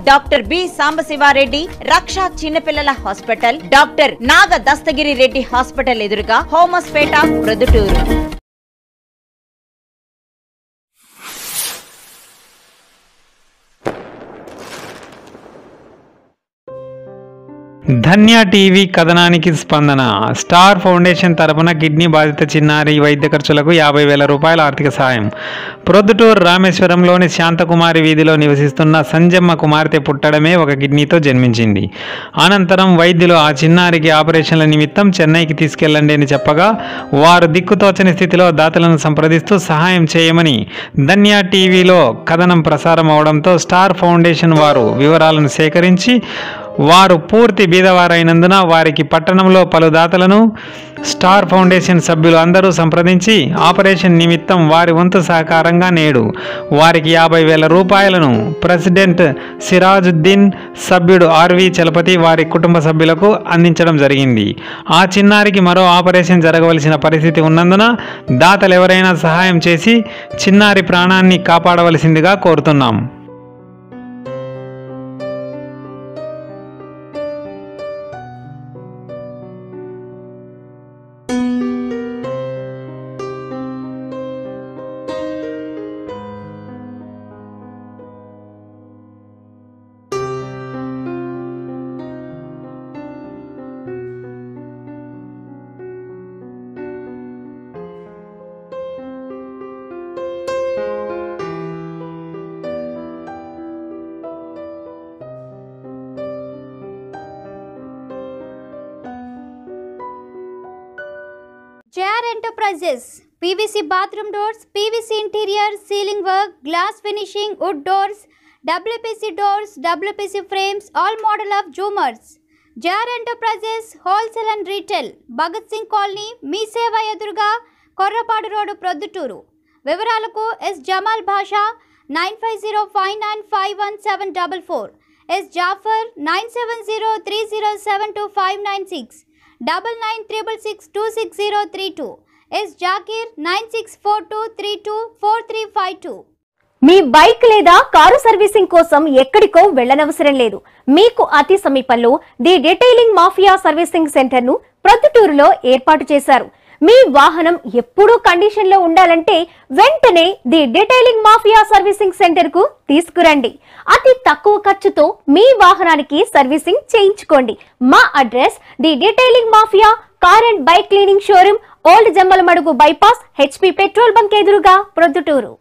Doctor B Sambasivareddy Raksha చిన్నపిల్లల hospital doctor Naga Dastagiri Reddy hospital ఎదురుగా హోమస్పేట ప్రొద్దుటూరు ధన్య TV కథనానికి స్పందన స్టార్ ఫౌండేషన్ తరపున కిడ్నీ బాధిత చిన్నారి వైద్య ఖర్చులకు యాభై వేల రూపాయల ఆర్థిక సాయం ప్రొద్దుటూరు రామేశ్వరంలోని శాంతకుమారి వీధిలో నివసిస్తున్న సంజమ్మ కుమార్తె పుట్టడమే ఒక కిడ్నీతో జన్మించింది అనంతరం వైద్యులు ఆ చిన్నారికి ఆపరేషన్ల నిమిత్తం చెన్నైకి తీసుకెళ్లండి అని చెప్పగా వారు దిక్కుతోచని స్థితిలో దాతలను సంప్రదిస్తూ సహాయం చేయమని ధన్య టీవీలో కథనం ప్రసారం అవడంతో స్టార్ ఫౌండేషన్ వారు వివరాలను సేకరించి వారు పూర్తి బీదవారైనందున వారికి పట్టణంలో పలు దాతలను స్టార్ ఫౌండేషన్ సభ్యులు అందరూ సంప్రదించి ఆపరేషన్ నిమిత్తం వారి వంతు సహకారంగా నేడు వారికి యాభై వేల రూపాయలను ప్రెసిడెంట్ సిరాజుద్దీన్ సభ్యుడు ఆర్వి చలపతి వారి కుటుంబ సభ్యులకు అందించడం జరిగింది ఆ చిన్నారికి మరో ఆపరేషన్ జరగవలసిన పరిస్థితి ఉన్నందున దాతలు ఎవరైనా సహాయం చేసి చిన్నారి ప్రాణాన్ని కాపాడవలసిందిగా కోరుతున్నాం JR Enterprises PVC bathroom doors, PVC interior, ceiling work, glass finishing, wood doors, WPC doors, WPC frames, all model of Zoomers. JR Enterprises Wholesale and Retail, Bhagat Singh colony Mee Seva ఎదురుగా కొర్రపాడు రోడ్డు ప్రొద్దుటూరు వివరాలకు S Jamal Basha nine five zero five nine five one seven double four S Jafar nine seven zero three zero seven two five nine six double nine triple six two six zero three two S Zakir nine six four two three two four three five two మీ bike లేదా car servicing కోసం ఎక్కడికో వెళ్ళనవసరం లేదు మీకు అతి సమీపంలో the detailing mafia servicing center ను ప్రొద్దుటూరులో ఏర్పాటు చేశారు మీ వాహనం ఎప్పుడూ కండిషన్ లో ఉండాలంటే వెంటనే the detailing mafia servicing center కు తీసుకురండి అతి తక్కువ ఖర్చుతో మీ వాహనానికి సర్వీసింగ్ చేయించుకోండి మా address the detailing mafia car and bike cleaning showroom old Jammalamadugu bypass HP petrol bunk ఎదురుగా ప్రొద్దుటూరు